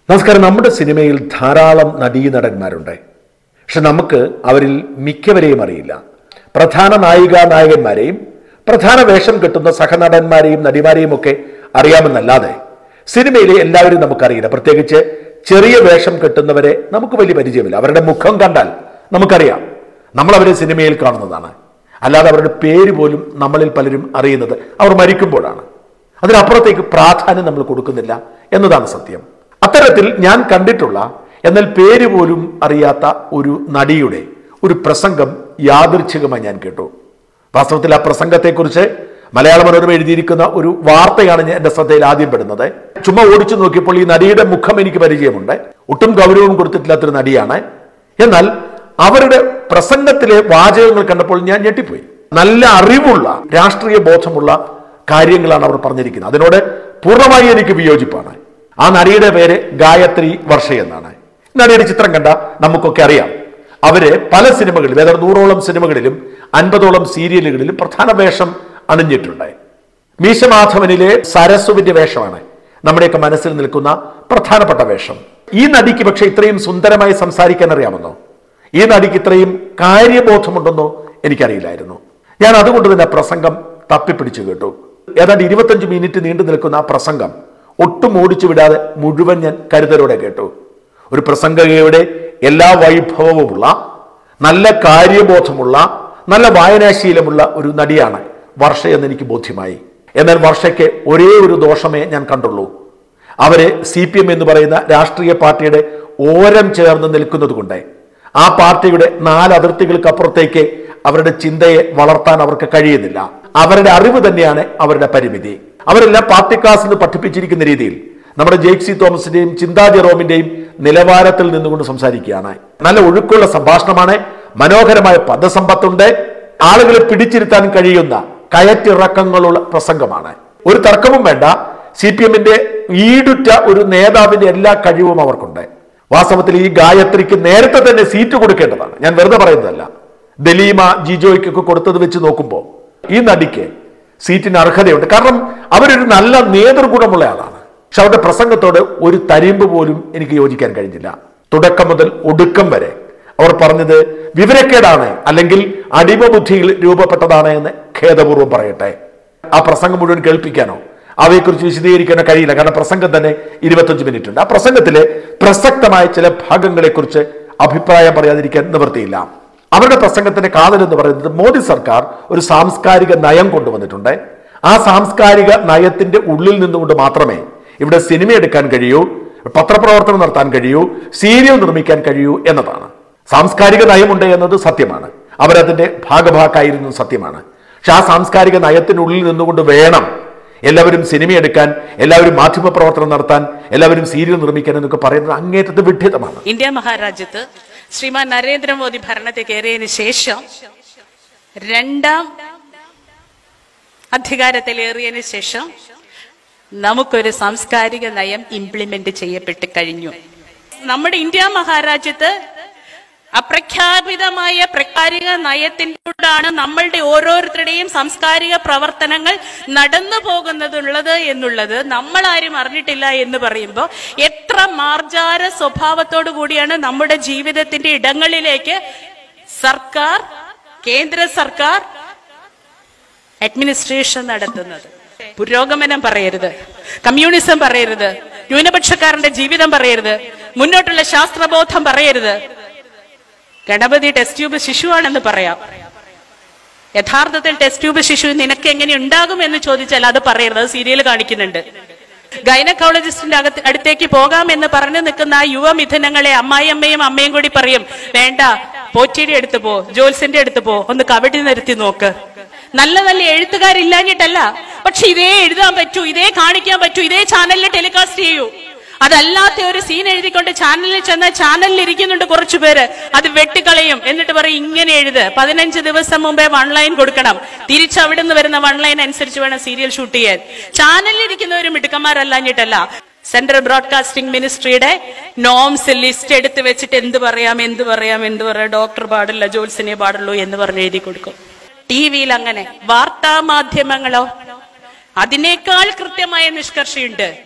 നമസ്കാരം നമ്മുടെ സിനിമയിൽ ധാരാളം നടീനടന്മാരുണ്ട് പക്ഷെ നമുക്ക് അവരിൽ മിക്കവരെയും അറിയില്ല പ്രധാന നായിക നായകന്മാരെയും പ്രധാന വേഷം കെട്ടുന്ന സഹനടന്മാരെയും നടിമാരെയും ഒക്കെ അറിയാമെന്നല്ലാതെ സിനിമയിലെ എല്ലാവരും നമുക്കറിയില്ല പ്രത്യേകിച്ച് ചെറിയ വേഷം കെട്ടുന്നവരെ നമുക്ക് വലിയ പരിചയമില്ല അവരുടെ മുഖം കണ്ടാൽ നമുക്കറിയാം നമ്മൾ അവരെ സിനിമയിൽ കാണുന്നതാണ് അല്ലാതെ അവരുടെ പേര് പോലും നമ്മളിൽ പലരും അറിയുന്നത് അവർ മരിക്കുമ്പോഴാണ് അതിനപ്പുറത്തേക്ക് പ്രാധാന്യം നമ്മൾ കൊടുക്കുന്നില്ല എന്നതാണ് സത്യം അത്തരത്തിൽ ഞാൻ കണ്ടിട്ടുള്ള എന്നാൽ പേര് പോലും അറിയാത്ത ഒരു നടിയുടെ ഒരു പ്രസംഗം യാദൃച്ഛികമായി ഞാൻ കേട്ടു വാസ്തവത്തിൽ ആ പ്രസംഗത്തെക്കുറിച്ച് മലയാള മനോരമ എഴുതിയിരിക്കുന്ന ഒരു വാർത്തയാണ് ഞാൻ എന്റെ ശ്രദ്ധയിൽ ആദ്യം പെടുന്നത് ചുമ്മാ ഓടിച്ചു നോക്കിയപ്പോൾ ഈ നടിയുടെ മുഖം എനിക്ക് പരിചയമുണ്ട് ഒട്ടും ഗൗരവം കൊടുത്തിട്ടില്ലാത്തൊരു നടിയാണ് എന്നാൽ അവരുടെ പ്രസംഗത്തിലെ വാചകങ്ങൾ കണ്ടപ്പോൾ ഞാൻ ഞെട്ടിപ്പോയി നല്ല അറിവുള്ള രാഷ്ട്രീയ ബോധമുള്ള കാര്യങ്ങളാണ് അവർ പറഞ്ഞിരിക്കുന്നത് അതിനോട് പൂർണ്ണമായി എനിക്ക് വിയോജിപ്പാണ് ആ നടിയുടെ പേര് ഗായത്രി വർഷ എന്നാണ് നടിയുടെ ചിത്രം കണ്ട നമുക്കൊക്കെ അറിയാം അവര് പല സിനിമകളിലും ഏതാണ്ട് നൂറോളം സിനിമകളിലും അൻപതോളം സീരിയലുകളിലും പ്രധാന വേഷം അണിഞ്ഞിട്ടുണ്ട് മീശമാധവനിലെ സരസുവിന്റെ വേഷമാണ് നമ്മുടെയൊക്കെ മനസ്സിൽ നിൽക്കുന്ന പ്രധാനപ്പെട്ട വേഷം ഈ നടിക്ക് പക്ഷെ ഇത്രയും സുന്ദരമായി സംസാരിക്കാൻ അറിയാമെന്നോ ഈ നടിക്ക് ഇത്രയും കാര്യബോധമുണ്ടെന്നോ എനിക്കറിയില്ലായിരുന്നു ഞാൻ അതുകൊണ്ട് തന്നെ പ്രസംഗം തപ്പിപ്പിടിച്ചു കേട്ടു ഏതാണ്ട് ഇരുപത്തഞ്ച് മിനിറ്റ് നീണ്ടു നിൽക്കുന്ന ആ പ്രസംഗം ഒട്ടും ഓടിച്ചു വിടാതെ മുഴുവൻ ഞാൻ കരുതലോടെ കേട്ടു ഒരു പ്രസംഗകയുടെ എല്ലാ വൈഭവവുമുള്ള നല്ല കാര്യബോധമുള്ള നല്ല വായനാശീലമുള്ള ഒരു നടിയാണ് വർഷ എന്ന് എനിക്ക് ബോധ്യമായി എന്നാൽ വർഷയ്ക്ക് ഒരേ ഒരു ദോഷമേ ഞാൻ കണ്ടുള്ളൂ അവര് സി പി എം എന്ന് പറയുന്ന രാഷ്ട്രീയ പാർട്ടിയുടെ ഓരം ചേർന്ന് നിൽക്കുന്നത് കൊണ്ട് ആ പാർട്ടിയുടെ നാല് അതിർത്തികൾക്കപ്പുറത്തേക്ക് അവരുടെ ചിന്തയെ വളർത്താൻ അവർക്ക് കഴിയുന്നില്ല അവരുടെ അറിവ് തന്നെയാണ് അവരുടെ പരിമിതി അവരെല്ലാം പാർട്ടി ക്ലാസ് എന്ന് പഠിപ്പിച്ചിരിക്കുന്ന രീതിയിൽ നമ്മുടെ ജെയ്ക്സി തോമസിന്റെയും ചിന്താ ജെറോമിന്റെയും നിലവാരത്തിൽ നിന്നുകൊണ്ട് സംസാരിക്കുകയാണ് നല്ല ഒഴുക്കുള്ള സംഭാഷണമാണ് മനോഹരമായ പദസമ്പത്തുണ്ട് ആളുകളെ പിടിച്ചിരുത്താൻ കഴിയുന്ന കയറ്റിറക്കങ്ങളുള്ള പ്രസംഗമാണ് ഒരു തർക്കവും വേണ്ട സി പി എമ്മിന്റെ ഈടുറ്റ ഒരു നേതാവിന്റെ എല്ലാ കഴിവും അവർക്കുണ്ട് വാസ്തവത്തിൽ ഈ ഗായത്രിക്ക് നേരത്തെ തന്നെ സീറ്റ് കൊടുക്കേണ്ടതാണ് ഞാൻ വെറുതെ പറയുന്നതല്ല ദലീമ ജിജോയ്ക്കൊക്കെ കൊടുത്തത് വെച്ച് നോക്കുമ്പോൾ ഈ നടിക്ക് സീറ്റിന് അർഹതയുണ്ട് കാരണം അവരൊരു നല്ല നേതൃഗുണമുള്ള ആളാണ് പക്ഷെ അവരുടെ പ്രസംഗത്തോട് ഒരു തരിമ്പ് പോലും എനിക്ക് യോജിക്കാൻ കഴിഞ്ഞില്ല തുടക്കം മുതൽ ഒടുക്കം വരെ അവർ പറഞ്ഞത് വിവരക്കേടാണ് അല്ലെങ്കിൽ അടിമബുദ്ധിയിൽ രൂപപ്പെട്ടതാണ് എന്ന് ഖേദപൂർവ്വം പറയട്ടെ ആ പ്രസംഗം മുഴുവൻ കേൾപ്പിക്കാനോ അവയെക്കുറിച്ച് വിശദീകരിക്കാനോ കഴിയില്ല കാരണം പ്രസംഗം തന്നെ ഇരുപത്തഞ്ച് മിനിറ്റ് ഉണ്ട് ആ പ്രസംഗത്തിലെ പ്രസക്തമായ ചില ഭാഗങ്ങളെക്കുറിച്ച് അഭിപ്രായം പറയാതിരിക്കാൻ നിവൃത്തിയില്ല അവരുടെ പ്രസംഗത്തിന്റെ കാതൽ എന്ന് പറയുന്നത് മോദി സർക്കാർ ഒരു സാംസ്കാരിക നയം കൊണ്ടുവന്നിട്ടുണ്ട് ആ സാംസ്കാരിക നയത്തിന്റെ ഉള്ളിൽ നിന്നുകൊണ്ട് മാത്രമേ ഇവിടെ സിനിമ എടുക്കാൻ കഴിയൂ പത്രപ്രവർത്തനം നടത്താൻ കഴിയൂ സീരിയൽ നിർമ്മിക്കാൻ കഴിയൂ എന്നതാണ് സാംസ്കാരിക നയമുണ്ട് എന്നത് സത്യമാണ് അവരതിന്റെ ഭാഗഭാക്കായിരുന്നു സത്യമാണ് പക്ഷെ ആ സാംസ്കാരിക നയത്തിനുള്ളിൽ നിന്നുകൊണ്ട് വേണം എല്ലാവരും സിനിമ എടുക്കാൻ എല്ലാവരും മാധ്യമ പ്രവർത്തനം നടത്താൻ എല്ലാവരും സീരിയൽ നിർമ്മിക്കാൻ എന്നൊക്കെ പറയുന്നത് അങ്ങേറ്റത്തെ വിഡ്ഢിതമാണ് ഇന്ത്യ മഹാരാജ്യത്ത് ശ്രീമാൻ നരേന്ദ്രമോദി ഭരണത്തിൽ കയറിയതിനു ശേഷം രണ്ടാം അധികാരത്തിലേറിയതിനു ശേഷം നമുക്കൊരു സാംസ്കാരിക നയം ഇംപ്ലിമെന്റ് ചെയ്യപ്പെട്ട് കഴിഞ്ഞു നമ്മുടെ ഇന്ത്യ മഹാരാജ്യത്ത് അപ്രഖ്യാപിതമായ പ്രഖ്യാപിക നയത്തിലൂടെയാണ് നമ്മളുടെ ഓരോരുത്തരുടെയും സാംസ്കാരിക പ്രവർത്തനങ്ങൾ നടന്നു പോകുന്നതുള്ളത് എന്നുള്ളത് നമ്മൾ ആരും അറിഞ്ഞിട്ടില്ല എന്ന് പറയുമ്പോൾ എത്ര മാർജാര സ്വഭാവത്തോടു കൂടിയാണ് നമ്മുടെ ജീവിതത്തിന്റെ ഇടങ്ങളിലേക്ക് സർക്കാർ കേന്ദ്ര സർക്കാർ അഡ്മിനിസ്ട്രേഷൻ നടത്തുന്നത് പുരോഗമനം പറയരുത് കമ്മ്യൂണിസം പറയരുത് ന്യൂനപക്ഷക്കാരന്റെ ജീവിതം പറയരുത് മുന്നോട്ടുള്ള ശാസ്ത്രബോധം പറയരുത് ഗണപതി ടെസ്റ്റ് ട്യൂബ് ശിശുവാണെന്ന് പറയാം യഥാർത്ഥത്തിൽ ടെസ്റ്റ് ട്യൂബ് ശിശു നിനക്ക് എങ്ങനെ ഉണ്ടാകും എന്ന് ചോദിച്ചാൽ അത് പറയരുത് അത് സീരിയൽ കാണിക്കുന്നുണ്ട് ഗൈനക്കോളജിസ്റ്റിന്റെ അകത്ത് അടുത്തേക്ക് പോകാം എന്ന് പറഞ്ഞു നിൽക്കുന്ന ആ യുവമിഥുനങ്ങളെ അമ്മായിയമ്മയും അമ്മയും കൂടി പറയും വേണ്ട പോറ്റിയുടെ അടുത്ത് പോ ജോൽസിന്റെ അടുത്ത് പോ ഒന്ന് കബഡി നിർത്തി നോക്ക് നല്ല നല്ല എഴുത്തുകാരില്ലാഞ്ഞിട്ടല്ല പക്ഷെ ഇതേ എഴുതാൻ പറ്റൂ ഇതേ കാണിക്കാൻ പറ്റൂ ഇതേ ചാനലിൽ ടെലികാസ്റ്റ് ചെയ്യൂ അതല്ലാത്ത ഒരു സീൻ എഴുതിക്കൊണ്ട് ചാനലിൽ ചെന്ന ചാനലിൽ ഇരിക്കുന്നുണ്ട് കുറച്ചു പേര് അത് വെട്ടിക്കളയും എന്നിട്ട് പറയും ഇങ്ങനെ എഴുത് പതിനഞ്ച് ദിവസം മുമ്പേ വൺ ലൈൻ കൊടുക്കണം തിരിച്ച് അവിടെ നിന്ന് വരുന്ന വൺ ലൈൻ അനുസരിച്ച് വേണം സീരിയൽ ഷൂട്ട് ചെയ്യാൻ ചാനലിൽ ഇരിക്കുന്നവരും മിടുക്കന്മാരല്ലാഞ്ഞിട്ടല്ല സെൻട്രൽ ബ്രോഡ്കാസ്റ്റിംഗ് മിനിസ്ട്രിയുടെ നോംസ് ലിസ്റ്റ് എടുത്ത് വെച്ചിട്ട് എന്ത് പറയാം എന്ത് പറയാം എന്ത് പറയാം ഡോക്ടർ പാടില്ല ജോത്സിനെ പാടുള്ളൂ എന്ന് പറഞ്ഞ് എഴുതി കൊടുക്കും ടി വിയിൽ അങ്ങനെ വാർത്താ മാധ്യമങ്ങളോ അതിനേക്കാൾ കൃത്യമായ നിഷ്കർഷയുണ്ട്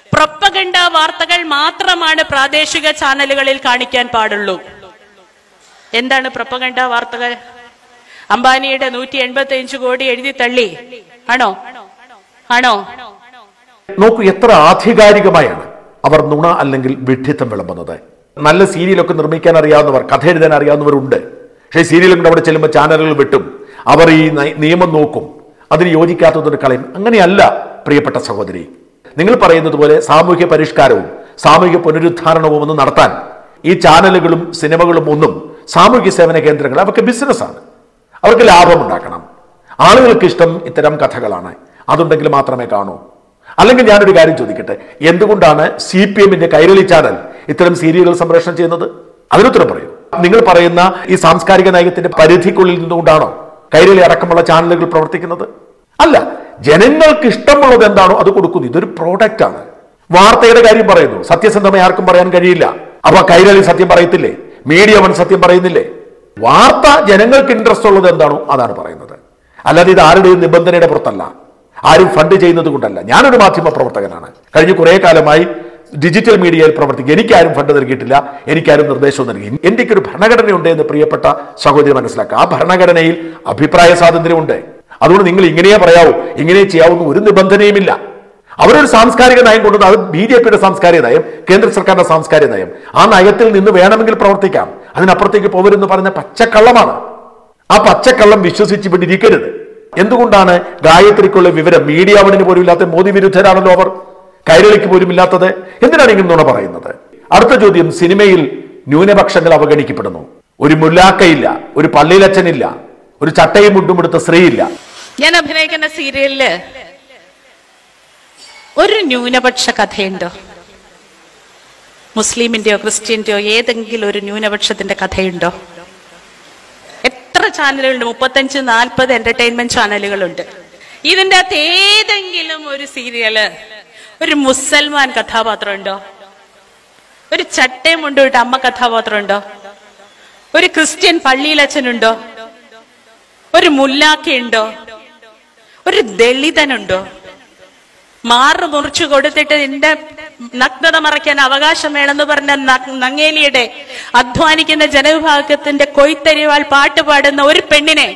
പ്രൊപ്പഗണ്ട വാർത്തകൾ മാത്രമാണ് പ്രാദേശിക ചാനലുകളിൽ കാണിക്കാൻ പാടുള്ളൂ എന്താണ് പ്രൊപ്പഗണ്ട വാർത്തകൾ അംബാനിയുടെ നൂറ്റി എൺപത്തി അഞ്ച് കോടി എഴുതി തള്ളി ആണോ ആണോ നോക്കൂ എത്ര ആധികാരികമായാണ് അവർ നുണ അല്ലെങ്കിൽ വിഡ്ഢിത്തം വിളമ്പുന്നത് നല്ല സീരിയലൊക്കെ നിർമ്മിക്കാൻ അറിയാവുന്നവർ കഥ എഴുതാൻ അറിയാവുന്നവരുണ്ട് പക്ഷേ സീരിയൽ കൊണ്ട് അവിടെ ചെല്ലുമ്പോൾ ചാനലുകൾ വെട്ടും അവർ ഈ നയ- നിയമം നോക്കും അതിന് യോജിക്കാത്തതൊരു കളയും അങ്ങനെയല്ല പ്രിയപ്പെട്ട സഹോദരി നിങ്ങൾ പറയുന്നത് പോലെ സാമൂഹ്യ പരിഷ്കാരവും സാമൂഹ്യ പുനരുദ്ധാരണവും ഒന്നും നടത്താൻ ഈ ചാനലുകളും സിനിമകളും ഒന്നും സാമൂഹ്യ സേവന കേന്ദ്രങ്ങൾ അവർക്ക് ബിസിനസ്സാണ് അവർക്ക് ലാഭമുണ്ടാക്കണം ആളുകൾക്ക് ഇഷ്ടം ഇത്തരം കഥകളാണ് അതുണ്ടെങ്കിൽ മാത്രമേ കാണൂ അല്ലെങ്കിൽ ഞാനൊരു കാര്യം ചോദിക്കട്ടെ എന്തുകൊണ്ടാണ് സി പി എമ്മിന്റെ കൈരളി ചാനൽ ഇത്തരം സീരിയലുകൾ സംപ്രേഷണം ചെയ്യുന്നത് അതിനുത്തരം പറയൂ നിങ്ങൾ പറയുന്ന ഈ സാംസ്കാരിക നയത്തിന്റെ പരിധിക്കുള്ളിൽ നിന്നുകൊണ്ടാണോ കൈരളി അടക്കമുള്ള ചാനലുകൾ പ്രവർത്തിക്കുന്നത് അല്ല ജനങ്ങൾക്ക് ഇഷ്ടമുള്ളത് എന്താണോ അത് കൊടുക്കുന്നു ഇതൊരു പ്രോഡക്റ്റ് ആണ് വാർത്തയുടെ കാര്യം പറയുന്നു സത്യസന്ധമായി ആർക്കും പറയാൻ കഴിയില്ല അപ്പൊ കൈരളി സത്യം പറയത്തില്ലേ മീഡിയ വൺ സത്യം പറയുന്നില്ലേ വാർത്ത ജനങ്ങൾക്ക് ഇൻട്രസ്റ്റ് ഉള്ളത് എന്താണോ അതാണ് പറയുന്നത് അല്ലാതെ ഇത് ആരുടെയും നിബന്ധനയുടെ പുറത്തല്ല ആരും ഫണ്ട് ചെയ്യുന്നത് കൊണ്ടല്ല ഞാനൊരു മാധ്യമ പ്രവർത്തകനാണ് കഴിഞ്ഞ കുറെ കാലമായി ഡിജിറ്റൽ മീഡിയയിൽ പ്രവർത്തിക്കുക എനിക്കാരും ഫണ്ട് നൽകിയിട്ടില്ല എനിക്കാരും നിർദ്ദേശവും നൽകി ഇന്ത്യക്ക് ഒരു ഭരണഘടനയുണ്ട് എന്ന് പ്രിയപ്പെട്ട സഹോദരി മനസ്സിലാക്കുക ആ ഭരണഘടനയിൽ അഭിപ്രായ സ്വാതന്ത്ര്യമുണ്ട് അതുകൊണ്ട് നിങ്ങൾ ഇങ്ങനെയേ പറയാവൂ ഇങ്ങനെ ചെയ്യാവുന്ന ഒരു നിബന്ധനയുമില്ല അവരൊരു സാംസ്കാരിക നയം കൊണ്ടുവന്നത് അത് ബി ജെ പിയുടെ സാംസ്കാരിക നയം കേന്ദ്ര സർക്കാരിന്റെ സാംസ്കാരിക നയം ആ നയത്തിൽ നിന്ന് വേണമെങ്കിൽ പ്രവർത്തിക്കാം അതിനപ്പുറത്തേക്ക് പോകരുതെന്ന് പറഞ്ഞ പച്ചക്കള്ളമാണ് ആ പച്ചക്കള്ളം വിശ്വസിച്ച് ഇവിടെ ഇരിക്കരുത് എന്തുകൊണ്ടാണ് ഗായത്രിക്കുള്ള വിവരം മീഡിയ വണിന് പോലും ഇല്ലാത്ത മോദി വിരുദ്ധരാണല്ലോ അവർ കൈരളിക്ക് പോലും ഇല്ലാത്തത് എന്തിനാണ് ഇങ്ങനെ നുണ പറയുന്നത് അടുത്ത ചോദ്യം സിനിമയിൽ ന്യൂനപക്ഷങ്ങൾ അവഗണിക്കപ്പെടുന്നു ഒരു മുല്ലാക്കയില്ല ഒരു പള്ളിയിലച്ഛനില്ല ഒരു ചട്ടയും മുണ്ടും എടുത്ത സ്ത്രീയില്ല ഞാൻ അഭിനയിക്കുന്ന സീരിയലില് ഒരു ന്യൂനപക്ഷ കഥയുണ്ടോ മുസ്ലിമിന്റെയോ ക്രിസ്ത്യന്റെയോ ഏതെങ്കിലും ഒരു ന്യൂനപക്ഷത്തിന്റെ കഥയുണ്ടോ എത്ര ചാനലുകളുണ്ട് മുപ്പത്തഞ്ച് നാൽപ്പത് എന്റർടൈൻമെന്റ് ചാനലുകളുണ്ട് ഇതിന്റെ അകത്ത് ഏതെങ്കിലും ഒരു സീരിയല് ഒരു മുസൽമാൻ കഥാപാത്രം ഉണ്ടോ ഒരു ചട്ടയും കൊണ്ടുപോയിട്ട് അമ്മ കഥാപാത്രം ഉണ്ടോ ഒരു ക്രിസ്ത്യൻ പള്ളിയിലച്ഛനുണ്ടോ ഒരു മുല്ലാക്കയുണ്ടോ ഒരു ദളിതനുണ്ടോ മാറ് മുറിച്ചു കൊടുത്തിട്ട് എന്റെ നഗ്നത മറയ്ക്കാൻ അവകാശം വേണമെന്ന് പറഞ്ഞ ന- നങ്ങേലിയുടെ അധ്വാനിക്കുന്ന ജനവിഭാഗത്തിന്റെ കൊയ്ത്തരിവാൾ പാട്ട് പാടുന്ന ഒരു പെണ്ണിനെ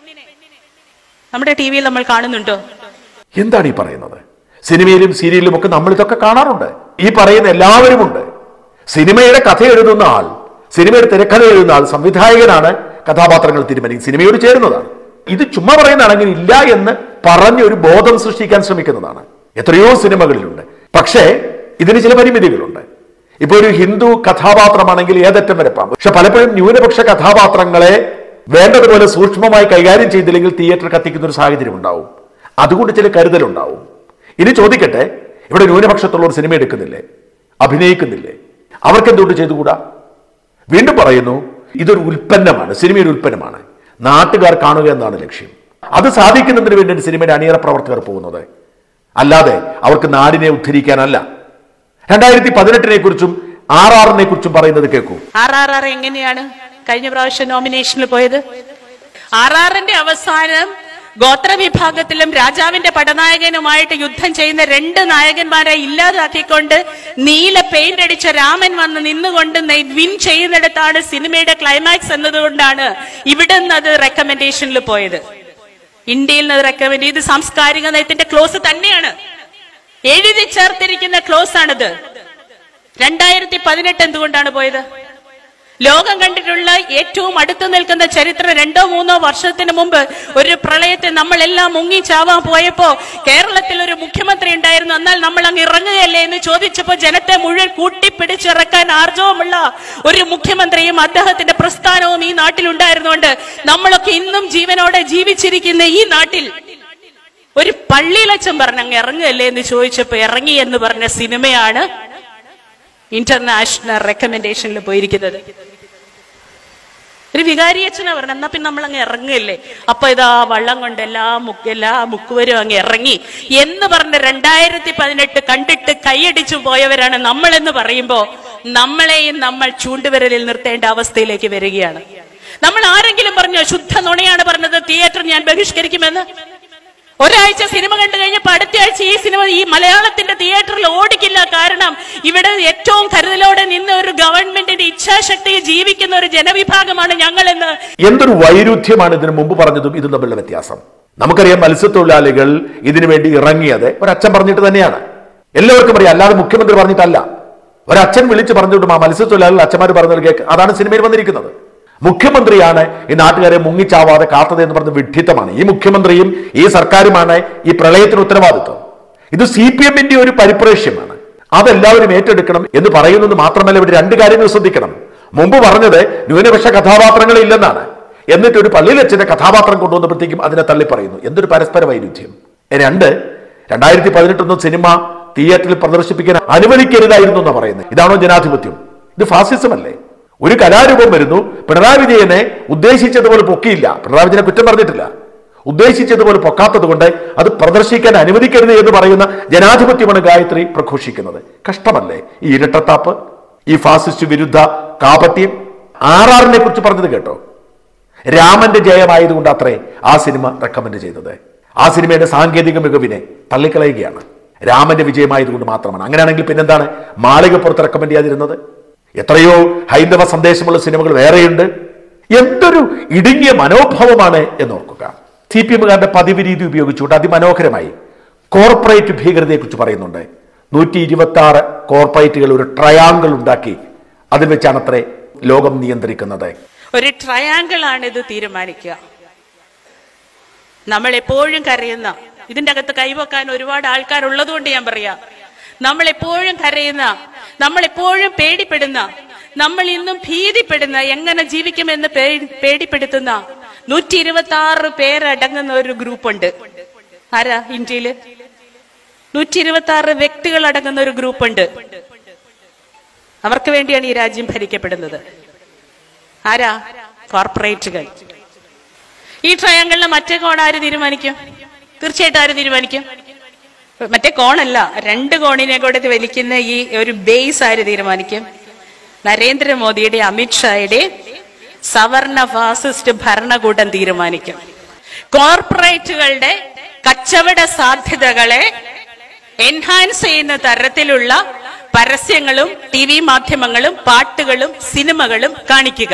നമ്മുടെ ടി വിയിൽ നമ്മൾ കാണുന്നുണ്ടോ എന്താണ് ഈ പറയുന്നത് സിനിമയിലും സീരിയലിലും ഒക്കെ നമ്മൾ ഇതൊക്കെ കാണാറുണ്ട് ഈ പറയുന്ന എല്ലാവരും ഉണ്ട് സിനിമയുടെ കഥ എഴുതുന്ന ആൾ സിനിമയുടെ തിരക്കഥ എഴുതുന്ന ആൾ സംവിധായകനാണ് കഥാപാത്രങ്ങൾ തീരുമാനിക്കും സിനിമയോട് ചേരുന്നതാണ് ഇത് ചുമ്മാ പറയുന്നതാണെങ്കിൽ ഇല്ല എന്ന് പറഞ്ഞ് ഒരു ബോധം സൃഷ്ടിക്കാൻ ശ്രമിക്കുന്നതാണ് എത്രയോ സിനിമകളിലുണ്ട് പക്ഷേ ഇതിന് ചില പരിമിതികളുണ്ട് ഇപ്പൊ ഒരു ഹിന്ദു കഥാപാത്രമാണെങ്കിൽ ഏതറ്റം വരെ പാം പക്ഷെ പലപ്പോഴും ന്യൂനപക്ഷ കഥാപാത്രങ്ങളെ വേണ്ടതുപോലെ സൂക്ഷ്മമായി കൈകാര്യം ചെയ്തില്ലെങ്കിൽ തിയേറ്റർ കത്തിക്കുന്ന ഒരു സാഹചര്യം ഉണ്ടാവും അതുകൊണ്ട് ചില കരുതലുണ്ടാവും ഇനി ചോദിക്കട്ടെ ഇവിടെ ന്യൂനപക്ഷത്തുള്ള ഒരു സിനിമ എടുക്കുന്നില്ലേ അഭിനയിക്കുന്നില്ലേ അവർക്ക് എന്തുകൊണ്ട് ചെയ്തുകൂടാ വീണ്ടും പറയുന്നു ഇതൊരു ഉൽപ്പന്നമാണ് സിനിമയുടെ ഉൽപ്പന്നമാണ് നാട്ടുകാർ കാണുക എന്നാണ് ലക്ഷ്യം അത് സാധിക്കുന്നതിന് വേണ്ടി സിനിമയുടെ അണിയറ പ്രവർത്തകർ പോകുന്നത് അല്ലാതെ അവർക്ക് നാടിനെ ഉദ്ധരിക്കാനല്ല രണ്ടായിരത്തി പതിനെട്ടിനെ കുറിച്ചും ആർ ആറിനെ കുറിച്ചും പറയുന്നത് കേൾക്കൂ ആർ ആർ ആർ എങ്ങനെയാണ് കഴിഞ്ഞ പ്രാവശ്യം നോമിനേഷനിൽ പോയത് ആർ ആറിന്റെ അവസാനം ഗോത്ര വിഭാഗത്തിലും രാജാവിന്റെ പടനായകനുമായിട്ട് യുദ്ധം ചെയ്യുന്ന രണ്ട് നായകന്മാരെ ഇല്ലാതാക്കിക്കൊണ്ട് നീല പെയിന്റ് അടിച്ച രാമൻ വന്ന് നിന്നുകൊണ്ട് വിൻ ചെയ്യുന്നിടത്താണ് സിനിമയുടെ ക്ലൈമാക്സ് എന്നതുകൊണ്ടാണ് ഇവിടെ നിന്ന് അത് റെക്കമെൻഡേഷനിൽ പോയത് ഇന്ത്യയിൽ നിന്ന് റെക്കമെൻഡ് ഇത് സാംസ്കാരിക നയത്തിന്റെ ക്ലോസ് തന്നെയാണ് എഴുതി ചേർത്തിരിക്കുന്ന ക്ലോസ് ആണിത് രണ്ടായിരത്തി പതിനെട്ട് എന്തുകൊണ്ടാണ് പോയത് ലോകം കണ്ടിട്ടുള്ള ഏറ്റവും അടുത്ത് നിൽക്കുന്ന ചരിത്രം രണ്ടോ മൂന്നോ വർഷത്തിന് മുമ്പ് ഒരു പ്രളയത്തെ നമ്മളെല്ലാം മുങ്ങി ചാവാൻ പോയപ്പോ കേരളത്തിൽ ഒരു മുഖ്യമന്ത്രി ഉണ്ടായിരുന്നു എന്നാൽ നമ്മൾ അങ്ങ് ഇറങ്ങുകയല്ലേ എന്ന് ചോദിച്ചപ്പോ ജനത്തെ മുഴുവൻ കൂട്ടിപ്പിടിച്ചിറക്കാൻ ആർജവമുള്ള ഒരു മുഖ്യമന്ത്രിയും അദ്ദേഹത്തിന്റെ പ്രസ്ഥാനവും ഈ നാട്ടിൽ ഉണ്ടായിരുന്നുകൊണ്ട് നമ്മളൊക്കെ ഇന്നും ജീവനോടെ ജീവിച്ചിരിക്കുന്ന ഈ നാട്ടിൽ ഒരു പള്ളിയിലച്ചൻ പറഞ്ഞ അങ്ങ് ഇറങ്ങുകയല്ലേ എന്ന് ചോദിച്ചപ്പോ ഇറങ്ങി എന്ന് പറഞ്ഞ സിനിമയാണ് ഇന്റർനാഷണൽ റെക്കമെൻഡേഷനിൽ പോയിരിക്കുന്നത് ഒരു വികാരി അച്ഛനാ പറഞ്ഞ എന്നാ പിന്നെ നമ്മൾ അങ്ങ് ഇറങ്ങില്ലേ അപ്പൊ ഇതാ വള്ളം കൊണ്ട് എല്ലാ മുക്ക് എല്ലാ മുക്കുവരും അങ്ങ് ഇറങ്ങി എന്ന് പറഞ്ഞ രണ്ടായിരത്തി പതിനെട്ട് കണ്ടിട്ട് കൈയടിച്ചു പോയവരാണ് നമ്മൾ എന്ന് പറയുമ്പോ നമ്മളെയും നമ്മൾ ചൂണ്ടുവിരലിൽ നിർത്തേണ്ട അവസ്ഥയിലേക്ക് വരികയാണ് നമ്മൾ ആരെങ്കിലും പറഞ്ഞോ ശുദ്ധ നുണയാണ് പറഞ്ഞത് തിയേറ്റർ ഞാൻ ബഹിഷ്കരിക്കുമെന്ന് ഒരാഴ്ച സിനിമ കണ്ടു കഴിഞ്ഞപ്പോൾ അടുത്ത ആഴ്ച ഈ സിനിമ ഈ മലയാളത്തിന്റെ തിയേറ്ററിൽ ഓടിക്കില്ല കാരണം ഇവിടെ ഏറ്റവും കരുതലോടെ നിന്ന് ഒരു ഗവൺമെന്റിന്റെ ഇച്ഛാശക്തിയെ ജീവിക്കുന്ന ഒരു ജനവിഭാഗമാണ് ഞങ്ങളെന്ന് എന്തൊരു വൈരുദ്ധ്യമാണ് ഇതിനു മുമ്പ് പറഞ്ഞതും ഇതും തമ്മിലുള്ള വ്യത്യാസം നമുക്കറിയാം മത്സ്യത്തൊഴിലാളികൾ ഇതിനു വേണ്ടി ഇറങ്ങിയത് ഒരച്ഛൻ പറഞ്ഞിട്ട് തന്നെയാണ് എല്ലാവർക്കും അറിയാം അല്ലാതെ മുഖ്യമന്ത്രി പറഞ്ഞിട്ടല്ല ഒരച്ഛൻ വിളിച്ച് പറഞ്ഞിട്ടും ആ മത്സ്യത്തൊഴിലാളികൾ അച്ഛന്മാർ പറഞ്ഞത് കേക്ക് അതാണ് സിനിമയിൽ വന്നിരിക്കുന്നത് മുഖ്യമന്ത്രിയാണ് ഈ നാട്ടുകാരെ മുങ്ങിച്ചാവാതെ കാത്തത് എന്ന് പറഞ്ഞ വിഡ്ഢിത്തമാണ് ഈ മുഖ്യമന്ത്രിയും ഈ സർക്കാരുമാണ് ഈ പ്രളയത്തിന് ഉത്തരവാദിത്വം ഇത് സി പി എമ്മിന്റെ ഒരു പരിപ്രേക്ഷ്യമാണ് അതെല്ലാവരും ഏറ്റെടുക്കണം എന്ന് പറയുന്നത് മാത്രമല്ല ഇവിടെ രണ്ട് കാര്യങ്ങൾ ശ്രദ്ധിക്കണം മുമ്പ് പറഞ്ഞത് ന്യൂനപക്ഷ കഥാപാത്രങ്ങൾ ഇല്ലെന്നാണ് എന്നിട്ട് ഒരു പള്ളിയിലച്ഛന്റെ കഥാപാത്രം കൊണ്ടുവന്നപ്പോഴത്തേക്കും അതിനെ തള്ളി പറയുന്നു എന്തൊരു പരസ്പര വൈരുദ്ധ്യം രണ്ട് രണ്ടായിരത്തി പതിനെട്ടൊന്നും സിനിമ തിയേറ്ററിൽ പ്രദർശിപ്പിക്കാൻ അനുവദിക്കരുതായിരുന്നു എന്നാണ് പറയുന്നത് ഇതാണോ ജനാധിപത്യം ഇത് ഫാസിസം അല്ലേ ഒരു കലാരൂപം വരുന്നു പിണറായി വിജയനെ ഉദ്ദേശിച്ചതുപോലെ പൊക്കിയില്ല പിണറായി വിജയനെ കുറ്റം പറഞ്ഞിട്ടില്ല ഉദ്ദേശിച്ചതുപോലെ പൊക്കാത്തത് കൊണ്ട് അത് പ്രദർശിക്കാൻ അനുവദിക്കരുത് എന്ന് പറയുന്ന ജനാധിപത്യമാണ് ഗായത്രി പ്രഘോഷിക്കുന്നത് കഷ്ടമല്ലേ ഈ ഇരട്ടത്താപ്പ് ഈ ഫാസിസ്റ്റ് വിരുദ്ധ കാപട്യം ആർ ആറിനെ കുറിച്ച് പറഞ്ഞത് കേട്ടോ രാമന്റെ ജയമായതുകൊണ്ട് അത്രേ ആ സിനിമ റെക്കമെൻഡ് ചെയ്തത് ആ സിനിമയുടെ സാങ്കേതിക മികവിനെ തള്ളിക്കളയുകയാണ് രാമന്റെ വിജയമായതുകൊണ്ട് മാത്രമാണ് അങ്ങനെയാണെങ്കിൽ പിന്നെന്താണ് മാളികപ്പുറത്ത് റെക്കമെൻഡ് ചെയ്യാതിരുന്നത് എത്രയോ ഹൈന്ദവ സന്ദേശമുള്ള സിനിമകൾ വേറെയുണ്ട് എന്തൊരു ഇടുങ്ങിയ മനോഭാവമാണ് എന്നോർക്കുക സി പി എമ്മുകാരുടെ പതിവ് രീതി ഉപയോഗിച്ചുകൊണ്ട് അതിമനോഹരമായി കോർപ്പറേറ്റ് ഭീകരതയെക്കുറിച്ച് പറയുന്നുണ്ട് നൂറ്റി ഇരുപത്തി ആറ് കോർപ്പറേറ്റുകൾ ഒരു ട്രയാങ്കിൾ ഉണ്ടാക്കി അതിൽ വെച്ചാണ് അത്രേ ലോകം നിയന്ത്രിക്കുന്നത് ഒരു ട്രയാങ്കിൾ ആണ് ഇത് തീരുമാനിക്കുക നമ്മൾ എപ്പോഴും കരയുന്ന ഇതിന്റെ അകത്ത് കൈവക്കാൻ ഒരുപാട് ആൾക്കാർ ഉള്ളതുകൊണ്ട് ഞാൻ പറയാം നമ്മൾ എപ്പോഴും കരയുന്ന നമ്മൾ എപ്പോഴും പേടിപ്പെടുന്ന നമ്മൾ ഇന്നും ഭീതിപ്പെടുന്ന എങ്ങനെ ജീവിക്കുമെന്ന് പേ- പേടിപ്പെടുത്തുന്ന നൂറ്റി ഇരുപത്തി ആറ് പേരടങ്ങുന്ന ഒരു ഗ്രൂപ്പുണ്ട് ആരാ ഇന്ത്യയില് നൂറ്റി ഇരുപത്തി ആറ് വ്യക്തികൾ അടങ്ങുന്ന ഒരു ഗ്രൂപ്പുണ്ട് അവർക്ക് വേണ്ടിയാണ് ഈ രാജ്യം ഭരിക്കപ്പെടുന്നത് ആരാ കോർപ്പറേറ്റുകൾ ഈ ട്രയാങ്കിളിലെ മറ്റേ കോൺ ആര് തീരുമാനിക്കും തീർച്ചയായിട്ടും ആര് തീരുമാനിക്കും മറ്റേ കോണല്ല രണ്ട് കോണിനെ കൂടെ ഇത് വലിക്കുന്ന ഈ ഒരു ബേസ് ആര് തീരുമാനിക്കും നരേന്ദ്രമോദിയുടെ അമിത്ഷായുടെ സവർണ ഫാസിസ്റ്റ് ഭരണകൂടം തീരുമാനിക്കും കോർപ്പറേറ്റുകളുടെ കച്ചവട സാധ്യതകളെ എൻഹാൻസ് ചെയ്യുന്ന തരത്തിലുള്ള പരസ്യങ്ങളും ടി വി മാധ്യമങ്ങളും പാട്ടുകളും സിനിമകളും കാണിക്കുക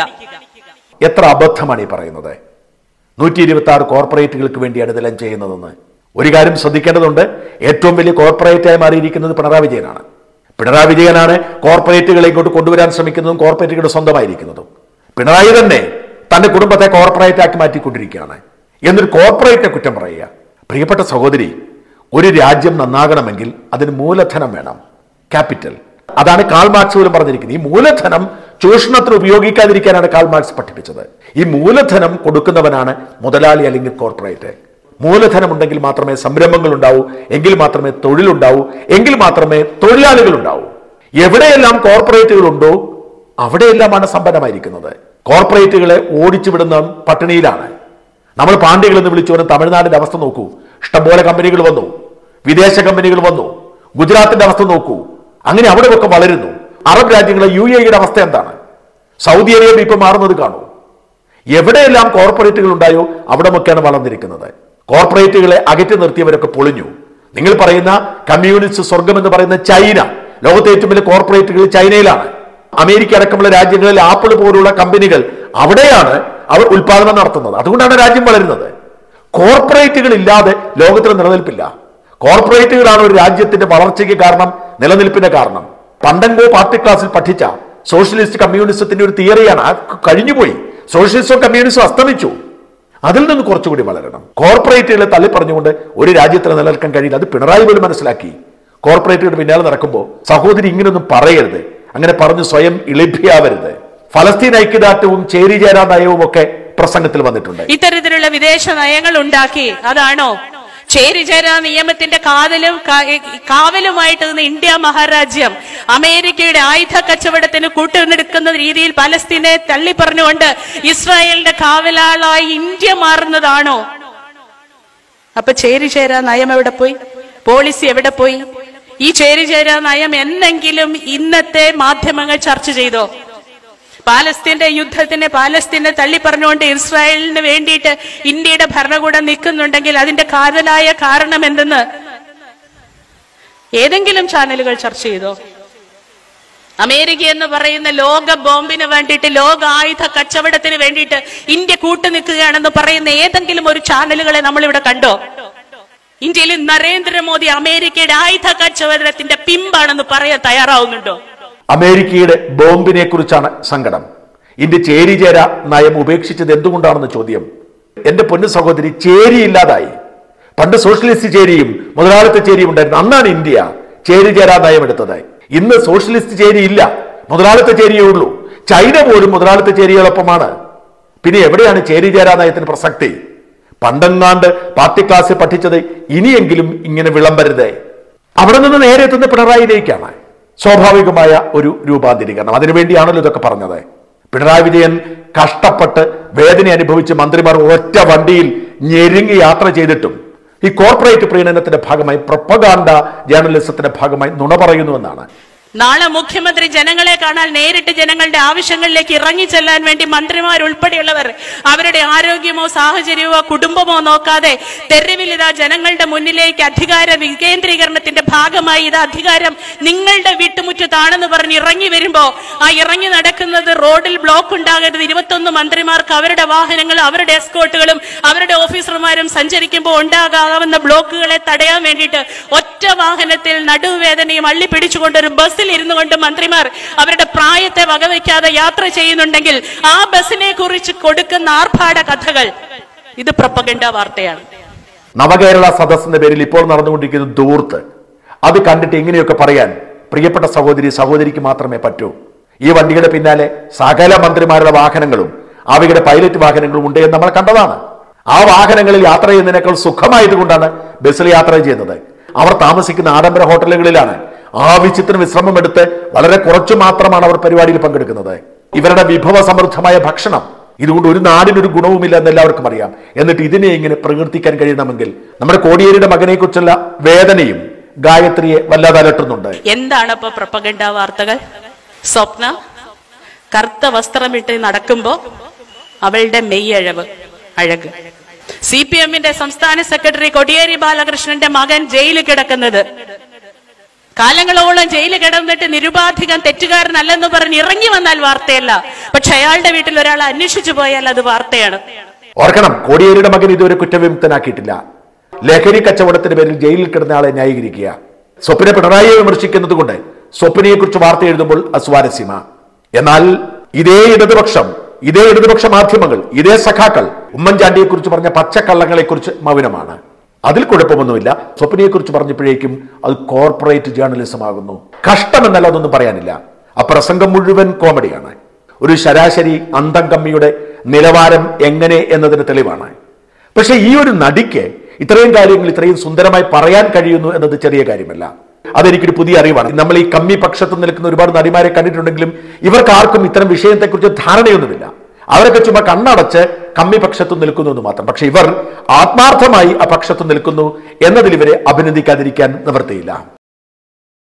എത്ര അബദ്ധമാണ് ഈ പറയുന്നത് നൂറ്റി ഇരുപത്തി ആറ് കോർപ്പറേറ്റുകൾക്ക് വേണ്ടിയാണ് ഇതെല്ലാം ചെയ്യുന്നതെന്ന് ഒരു കാര്യം ശ്രദ്ധിക്കേണ്ടതുണ്ട് ഏറ്റവും വലിയ കോർപ്പറേറ്റായി മാറിയിരിക്കുന്നത് പിണറായി വിജയനാണ് പിണറായി വിജയനാണ് കോർപ്പറേറ്റുകളെ ഇങ്ങോട്ട് കൊണ്ടുവരാൻ ശ്രമിക്കുന്നതും കോർപ്പറേറ്റുകളുടെ സ്വന്തമായിരിക്കുന്നതും പിണറായി തന്നെ തന്റെ കുടുംബത്തെ കോർപ്പറേറ്റ് ആക്കി മാറ്റിക്കൊണ്ടിരിക്കുകയാണ് എന്നൊരു കോർപ്പറേറ്റിനെ കുറ്റം പറയുക പ്രിയപ്പെട്ട സഹോദരി ഒരു രാജ്യം നന്നാകണമെങ്കിൽ അതിന് മൂലധനം വേണം ക്യാപിറ്റൽ അതാണ് കാൾ മാർക്സ് പോലും പറഞ്ഞിരിക്കുന്നത് ഈ മൂലധനം ചൂഷണത്തിന് ഉപയോഗിക്കാതിരിക്കാനാണ് കാൾ മാർക്സ് പഠിപ്പിച്ചത് ഈ മൂലധനം കൊടുക്കുന്നവനാണ് മുതലാളി അല്ലെങ്കിൽ കോർപ്പറേറ്റ് മൂലധനം ഉണ്ടെങ്കിൽ മാത്രമേ സംരംഭങ്ങൾ ഉണ്ടാവൂ എങ്കിൽ മാത്രമേ തൊഴിലുണ്ടാവൂ എങ്കിൽ മാത്രമേ തൊഴിലാളികൾ ഉണ്ടാവൂ എവിടെയെല്ലാം കോർപ്പറേറ്റുകൾ ഉണ്ടോ അവിടെയെല്ലാമാണ് സമ്പന്നമായിരിക്കുന്നത് കോർപ്പറേറ്റുകളെ ഓടിച്ചു വിടുന്ന പട്ടിണിയിലാണ് നമ്മൾ പാണ്ഡ്യകൾ എന്ന് വിളിച്ചു വരുന്ന തമിഴ്നാടിന്റെ അവസ്ഥ നോക്കൂ ഇഷ്ടംപോലെ കമ്പനികൾ വന്നു വിദേശ കമ്പനികൾ വന്നു ഗുജറാത്തിന്റെ അവസ്ഥ നോക്കൂ അങ്ങനെ അവിടെയൊക്കെ വളരുന്നു അറബ് രാജ്യങ്ങളെ യു എയുടെ അവസ്ഥ എന്താണ് സൗദി അറേബ്യ ഇപ്പൊ മാറുന്നത് കാണൂ എവിടെയെല്ലാം കോർപ്പറേറ്റുകൾ ഉണ്ടായോ അവിടമൊക്കെയാണ് വളർന്നിരിക്കുന്നത് കോർപ്പറേറ്റുകളെ അകറ്റി നിർത്തിയവരൊക്കെ പൊളിഞ്ഞു നിങ്ങൾ പറയുന്ന കമ്മ്യൂണിസ്റ്റ് സ്വർഗം എന്ന് പറയുന്ന ചൈന ലോകത്തെ ഏറ്റവും വലിയ കോർപ്പറേറ്റുകൾ ചൈനയിലാണ് അമേരിക്ക അടക്കമുള്ള രാജ്യങ്ങളിൽ ആപ്പിൾ പോലുള്ള കമ്പനികൾ അവിടെയാണ് അവർ ഉൽപാദനം നടത്തുന്നത് അതുകൊണ്ടാണ് രാജ്യം വളരുന്നത് കോർപ്പറേറ്റുകൾ ഇല്ലാതെ ലോകത്തിന് നിലനിൽപ്പില്ല കോർപ്പറേറ്റുകളാണ് ഒരു രാജ്യത്തിന്റെ വളർച്ചയ്ക്ക് കാരണം നിലനിൽപ്പിന്റെ കാരണം പണ്ടങ്കോ പാർട്ടി ക്ലാസ്സിൽ പഠിച്ച സോഷ്യലിസ്റ്റ് കമ്മ്യൂണിസത്തിന്റെ ഒരു തിയറിയാണ് ആ കഴിഞ്ഞുപോയി സോഷ്യലിസ്റ്റോ കമ്മ്യൂണിസ്റ്റോ അസ്തമിച്ചു അതിൽ നിന്ന് കുറച്ചുകൂടി വളരണം കോർപ്പറേറ്റുകളെ തള്ളിപ്പറഞ്ഞുകൊണ്ട് ഒരു രാജ്യത്തിന് നിലനിൽക്കാൻ കഴിയില്ല അത് പിണറായി പോലും മനസ്സിലാക്കി കോർപ്പറേറ്റുകളുടെ പിന്നാലെ നടക്കുമ്പോൾ സഹോദരി ഇങ്ങനൊന്നും പറയരുത് അങ്ങനെ പറഞ്ഞ് സ്വയം ഇളിഭ്യാവരുത് ഫലസ്തീൻ ഐക്യദാർഢ്യവും ചേരിചേരാ നയവും ഒക്കെ പ്രസംഗത്തിൽ വന്നിട്ടുണ്ട് ഇത്തരത്തിലുള്ള വിദേശ നയങ്ങൾ ഉണ്ടാക്കി അതാണോ ചേരിചേരാ നിയമത്തിന്റെ കാതലും കാ- കാവലുമായിട്ട് നിന്ന് ഇന്ത്യ മഹാരാജ്യം അമേരിക്കയുടെ ആയുധ കച്ചവടത്തിന് കൂട്ടുനിൽക്കുന്ന രീതിയിൽ പലസ്തീനെ തള്ളി പറഞ്ഞുകൊണ്ട് ഇസ്രായേലിന്റെ കാവലാളായി ഇന്ത്യ മാറുന്നതാണോ അപ്പൊ ചേരിചേരാ നയം എവിടെ പോയി പോളിസി എവിടെ പോയി ഈ ചേരിചേരാ നയം എന്നെങ്കിലും ഇന്നത്തെ മാധ്യമങ്ങൾ ചർച്ച ചെയ്തോ പാലസ്തീന്റെ യുദ്ധത്തിന് പാലസ്തീനെ തള്ളി പറഞ്ഞുകൊണ്ട് ഇസ്രായേലിന് വേണ്ടിയിട്ട് ഇന്ത്യയുടെ ഭരണകൂടം നിൽക്കുന്നുണ്ടെങ്കിൽ അതിന്റെ കാതലായ കാരണം എന്തെന്ന് ഏതെങ്കിലും ചാനലുകൾ ചർച്ച ചെയ്തോ അമേരിക്ക എന്ന് പറയുന്ന ലോക ബോംബിന് വേണ്ടിയിട്ട് ലോക ആയുധ കച്ചവടത്തിന് വേണ്ടിയിട്ട് ഇന്ത്യ കൂട്ടുനിൽക്കുകയാണെന്ന് പറയുന്ന ഏതെങ്കിലും ഒരു ചാനലുകളെ നമ്മൾ ഇവിടെ കണ്ടോ ഇന്ത്യയിൽ നരേന്ദ്രമോദി അമേരിക്കയുടെ ആയുധ കച്ചവടത്തിന്റെ പിമ്പാണെന്ന് പറയാൻ തയ്യാറാവുന്നുണ്ടോ അമേരിക്കയുടെ ബോംബിനെ കുറിച്ചാണ് സങ്കടം ഇന്ത്യ ചേരിചേര നയം ഉപേക്ഷിച്ചത് എന്തുകൊണ്ടാണെന്ന് ചോദ്യം എന്റെ പൊന്നു സഹോദരി ചേരി ഇല്ലാതായി പണ്ട് സോഷ്യലിസ്റ്റ് ചേരിയും മുതലാളിത്ത ചേരിയും ഉണ്ടായിരുന്നു അന്നാണ് ഇന്ത്യ ചേരിചേരാ നയം എടുത്തത് ഇന്ന് സോഷ്യലിസ്റ്റ് ചേരി ഇല്ല മുതലാളിത്ത ചേരിയേ ഉള്ളൂ ചൈന പോലും മുതലാളിത്ത ചേരിയോടൊപ്പമാണ് പിന്നെ എവിടെയാണ് ചേരിചേരാ നയത്തിന് പ്രസക്തി പണ്ടെങ്ങാണ്ട് പാർട്ടി ക്ലാസ്സിൽ പഠിച്ചത് ഇനിയെങ്കിലും ഇങ്ങനെ വിളമ്പരുത് അവിടെ നിന്ന് നേരെ എത്തുന്ന പിണറായിയിലേക്കാണ് സ്വാഭാവികമായ ഒരു രൂപാന്തരീകരണം അതിനുവേണ്ടിയാണല്ലോ ഇതൊക്കെ പറഞ്ഞത് പിണറായി വിജയൻ കഷ്ടപ്പെട്ട് വേദന അനുഭവിച്ച് മന്ത്രിമാർ ഒറ്റ വണ്ടിയിൽ ഞെരുങ്ങി യാത്ര ചെയ്തിട്ടും ഈ കോർപ്പറേറ്റ് പ്രീണനത്തിന്റെ ഭാഗമായി പ്രൊപ്പഗാൻഡ ജേർണലിസത്തിന്റെ ഭാഗമായി നുണ പറയുന്നുവെന്നാണ് നാളെ മുഖ്യമന്ത്രി ജനങ്ങളെ കാണാൻ നേരിട്ട് ജനങ്ങളുടെ ആവശ്യങ്ങളിലേക്ക് ഇറങ്ങി ചെല്ലാൻ വേണ്ടി മന്ത്രിമാർ ഉൾപ്പെടെയുള്ളവർ അവരുടെ ആരോഗ്യമോ സാഹചര്യമോ കുടുംബമോ നോക്കാതെ തെരുവിൽ ഇതാ ജനങ്ങളുടെ മുന്നിലേക്ക് അധികാര വികേന്ദ്രീകരണത്തിന്റെ ഭാഗമായി ഇത് അധികാരം നിങ്ങളുടെ വീട്ടുമുറ്റത്താണെന്ന് പറഞ്ഞ് ഇറങ്ങി വരുമ്പോ ആ ഇറങ്ങി നടക്കുന്നത് റോഡിൽ ബ്ലോക്ക് ഉണ്ടാകരുത് ഇരുപത്തൊന്ന് മന്ത്രിമാർക്ക് അവരുടെ വാഹനങ്ങളും അവരുടെ എസ്കോട്ടുകളും അവരുടെ ഓഫീസർമാരും സഞ്ചരിക്കുമ്പോൾ ഉണ്ടാകാവുന്ന ബ്ലോക്കുകളെ തടയാൻ വേണ്ടിയിട്ട് ഒറ്റ വാഹനത്തിൽ നടുവേദനയും അള്ളി പിടിച്ചുകൊണ്ട് ഒരു ബസ്സിൽ ഇരുന്നു കൊണ്ട് മന്ത്രിമാർ അവരുടെ പ്രായത്തെ വകവയ്ക്കാതെ യാത്ര ചെയ്യുന്നുണ്ടെങ്കിൽ ആ ബസ്സിനെ കുറിച്ച് കൊടുക്കുന്ന ആർഭാട കഥകൾ ഇത് പ്രപ്പഗണ്ട വാർത്തയാണ് നവകേരള സദസ്സിന്റെ പേരിൽ ഇപ്പോൾ നടന്നുകൊണ്ടിരിക്കുന്ന ദൂർത്ത് അത് കണ്ടിട്ട് ഇങ്ങനെയൊക്കെ പറയാൻ പ്രിയപ്പെട്ട സഹോദരി സഹോദരിക്ക് മാത്രമേ പറ്റൂ ഈ വണ്ടിയുടെ പിന്നാലെ സകല മന്ത്രിമാരുടെ വാഹനങ്ങളും അവയുടെ പൈലറ്റ് വാഹനങ്ങളും ഉണ്ട് എന്ന് നമ്മൾ കണ്ടതാണ് ആ വാഹനങ്ങളിൽ യാത്ര ചെയ്യുന്നതിനേക്കാൾ സുഖമായതുകൊണ്ടാണ് ബസ്സിൽ യാത്ര ചെയ്യുന്നത് അവർ താമസിക്കുന്ന ആഡംബര ഹോട്ടലുകളിലാണ് ആവശ്യത്തിന് വിശ്രമം എടുത്ത് വളരെ കുറച്ചു മാത്രമാണ് അവർ പരിപാടിയിൽ പങ്കെടുക്കുന്നത് ഇവരുടെ വിഭവ സമൃദ്ധമായ ഭക്ഷണം ഇതുകൊണ്ട് ഒരു നാടിനൊരു ഗുണവുമില്ല എന്ന് എല്ലാവർക്കും അറിയാം എന്നിട്ട് ഇതിനെ ഇങ്ങനെ പ്രകീർത്തിക്കാൻ കഴിയണമെങ്കിൽ നമ്മുടെ കോടിയേരിയുടെ മകനെ കുറിച്ചുള്ള വേദനയും ഗായത്രിയെ വല്ലാതെ അലട്ടുന്നുണ്ട് എന്താണ് ഇപ്പൊ പ്രപ്പഗണ്ട വാർത്തകൾ സ്വപ്ന കറുത്ത വസ്ത്രമിട്ട് നടക്കുമ്പോ അവളുടെ മെയ്യഴവ് അഴക് സി പി എമ്മിന്റെ സംസ്ഥാന സെക്രട്ടറി കൊടിയേരി ബാലകൃഷ്ണന്റെ മകൻ ജയിലിൽ കിടക്കുന്നത് കാലങ്ങളോളം ജയിലിൽ കിടന്നിട്ട് നിരുപാധികം തെറ്റുകാരനല്ലെന്ന് പറഞ്ഞ് ഇറങ്ങി വന്നാൽ വാർത്തയല്ല പക്ഷെ അയാളുടെ വീട്ടിൽ ഒരാൾ അന്വേഷിച്ചു പോയാൽ അത് വാർത്തയാണ് ഓർക്കണം കോടിയേരിയുടെ മകൻ ഇതുവരെ കുറ്റവിമുക്തനാക്കിയിട്ടില്ല ലഹരി കച്ചവടത്തിന്റെ പേരിൽ ജയിലിൽ കിടന്ന ആളെ ന്യായീകരിക്കുക സ്വപ്ന പിണറായിയെ വിമർശിക്കുന്നത് കൊണ്ട് സ്വപ്നയെ കുറിച്ച് വാർത്ത എഴുതുമ്പോൾ അസ്വാരസ്യമാ എന്നാൽ ഇതേ ഇടതുപക്ഷം ഇതേ ഇടതുപക്ഷ മാധ്യമങ്ങൾ ഇതേ സഖാക്കൾ ഉമ്മൻചാണ്ടിയെ കുറിച്ച് പറഞ്ഞ പച്ചക്കള്ളങ്ങളെ കുറിച്ച് മൗനമാണ് അതിൽ കുഴപ്പമൊന്നുമില്ല സ്വപ്നയെ കുറിച്ച് പറഞ്ഞപ്പോഴേക്കും അത് കോർപ്പറേറ്റ് ജേർണലിസം ആകുന്നു കഷ്ടമെന്നല്ല അതൊന്നും പറയാനില്ല ആ പ്രസംഗം മുഴുവൻ കോമഡിയാണ് ഒരു ശരാശരി അന്തം കമ്മിയുടെ നിലവാരം എങ്ങനെ എന്നതിന് തെളിവാണ് പക്ഷെ ഈ ഒരു നടിക്ക് ഇത്രയും കാര്യങ്ങൾ ഇത്രയും സുന്ദരമായി പറയാൻ കഴിയുന്നു എന്നത് ചെറിയ കാര്യമല്ല അതെനിക്കൊരു പുതിയ അറിവാണ് നമ്മൾ ഈ കമ്മി പക്ഷത്ത് നിൽക്കുന്ന ഒരുപാട് നടിമാരെ കണ്ടിട്ടുണ്ടെങ്കിലും ഇവർക്ക് ആർക്കും ഇത്തരം വിഷയത്തെക്കുറിച്ച് ധാരണയൊന്നുമില്ല അവരൊക്കെ ചുമ്മാ കണ്ണടച്ച് കമ്മി പക്ഷത്ത് നിൽക്കുന്നു എന്ന് മാത്രം പക്ഷെ ഇവർ ആത്മാർത്ഥമായി ആ പക്ഷത്ത് നിൽക്കുന്നു എന്നതിൽ ഇവരെ അഭിനന്ദിക്കാതിരിക്കാൻ നിവൃത്തിയില്ല